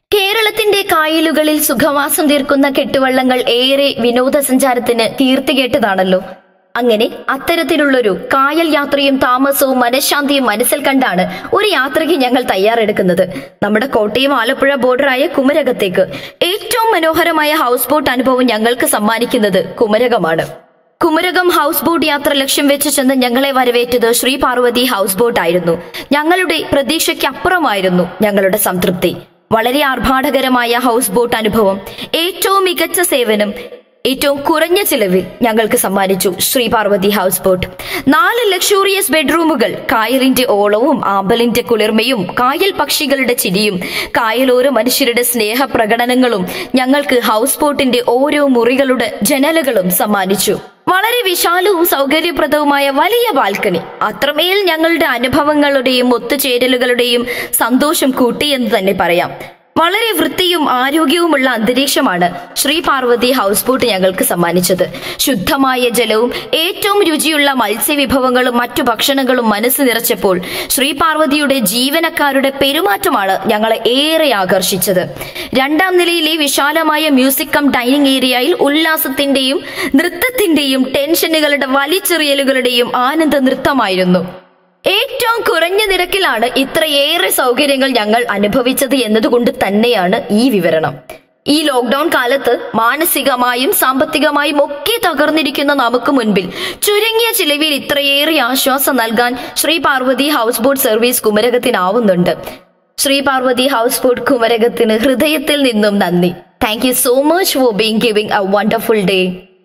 കേരളത്തിന്റെ കായലുകളിൽ സുഖവാസം തീർക്കുന്ന കെട്ടുവള്ളങ്ങൾ ഏറെ വിനോദസഞ്ചാരത്തിന് കീർത്തികേട്ടതാണല്ലോ അങ്ങനെ അത്തരത്തിലുള്ളൊരു കായൽ യാത്രയും താമസവും മനഃശാന്തിയും മനസ്സിൽ കണ്ടാണ് ഒരു യാത്രയ്ക്ക് ഞങ്ങൾ തയ്യാറെടുക്കുന്നത് നമ്മുടെ കോട്ടയം ആലപ്പുഴ ബോർഡറായ കുമരകത്തേക്ക് ഏറ്റവും മനോഹരമായ ഹൗസ് ബോട്ട് അനുഭവം ഞങ്ങൾക്ക് സമ്മാനിക്കുന്നത് കുമരകമാണ് കുമരകം ഹൗസ് ബോട്ട് യാത്ര ലക്ഷ്യം വെച്ച് ചെന്ന് ഞങ്ങളെ വരവേറ്റത് ശ്രീ പാർവതി ഹൗസ് ബോട്ട് ആയിരുന്നു ഞങ്ങളുടെ പ്രതീക്ഷയ്ക്കപ്പുറമായിരുന്നു ഞങ്ങളുടെ സംതൃപ്തി വളരെ ആർഭാടകരമായ ഹൗസ് ബോട്ട് അനുഭവം ഏറ്റവും മികച്ച സേവനം ഏറ്റവും കുറഞ്ഞ ചിലവിൽ ഞങ്ങൾക്ക് സമ്മാനിച്ചു ശ്രീ പാർവതി ഹൗസ് ബോട്ട് നാല് ലക്ഷൂറിയസ് ബെഡ്റൂമുകൾ കായലിന്റെ ഓളവും ആമ്പലിന്റെ കുളിർമയും കായൽ പക്ഷികളുടെ ചിരിയും കായലോര മനുഷ്യരുടെ സ്നേഹ പ്രകടനങ്ങളും ഞങ്ങൾക്ക് ഹൗസ് ബോട്ടിന്റെ ഓരോ മുറികളുടെ ജനലുകളും സമ്മാനിച്ചു വളരെ വിശാലവും സൗകര്യപ്രദവുമായ വലിയ ബാൽക്കണി അത്രമേൽ ഞങ്ങളുടെ അനുഭവങ്ങളുടെയും ഒത്തുചേരലുകളുടെയും സന്തോഷം കൂട്ടിയെന്ന് തന്നെ പറയാം വളരെ വൃത്തിയും ആരോഗ്യവുമുള്ള അന്തരീക്ഷമാണ് ശ്രീ പാർവതി ഹൗസ് ബോട്ട് ഞങ്ങൾക്ക് സമ്മാനിച്ചത് ശുദ്ധമായ ജലവും ഏറ്റവും രുചിയുള്ള മത്സ്യവിഭവങ്ങളും മറ്റു ഭക്ഷണങ്ങളും മനസ്സ് നിറച്ചപ്പോൾ ശ്രീ പാർവതിയുടെ ജീവനക്കാരുടെ പെരുമാറ്റമാണ് ഞങ്ങളെ ഏറെ ആകർഷിച്ചത് രണ്ടാം നിലയിലെ വിശാലമായ മ്യൂസിക് കം ഡൈനിങ് ഏരിയയിൽ ഉല്ലാസത്തിന്റെയും നൃത്തത്തിന്റെയും ടെൻഷനുകളുടെ വലിച്ചെറിയലുകളുടെയും ആനന്ദ നൃത്തമായിരുന്നു ഏറ്റവും കുറഞ്ഞ നിരക്കിലാണ് ഇത്രയേറെ സൗകര്യങ്ങൾ ഞങ്ങൾ അനുഭവിച്ചത് എന്നതുകൊണ്ട് തന്നെയാണ് ഈ വിവരണം ഈ ലോക്ക്ഡൌൺ കാലത്ത് മാനസികമായും സാമ്പത്തികമായും ഒക്കെ തകർന്നിരിക്കുന്ന നമുക്ക് മുൻപിൽ ചുരുങ്ങിയ ചിലവിൽ ഇത്രയേറെ ആശ്വാസം നൽകാൻ Sri Parvathi house boat service കുമരകത്തിനാവുന്നുണ്ട് ശ്രീ പാർവതി ഹൗസ് ബോട്ട് കുമരകത്തിന് ഹൃദയത്തിൽ നിന്നും നന്ദി thank you so much for being giving a wonderful day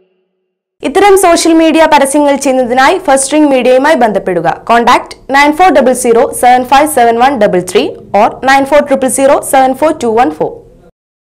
ഇത്തരം സോഷ്യൽ മീഡിയ പരസ്യങ്ങൾ ചെയ്യുന്നതിനായി ഫസ്റ്റ് റിംഗ് മീഡിയയുമായി ബന്ധപ്പെടുക contact nine four double zero seven five seven one double three or nine four triple zero seven four two one four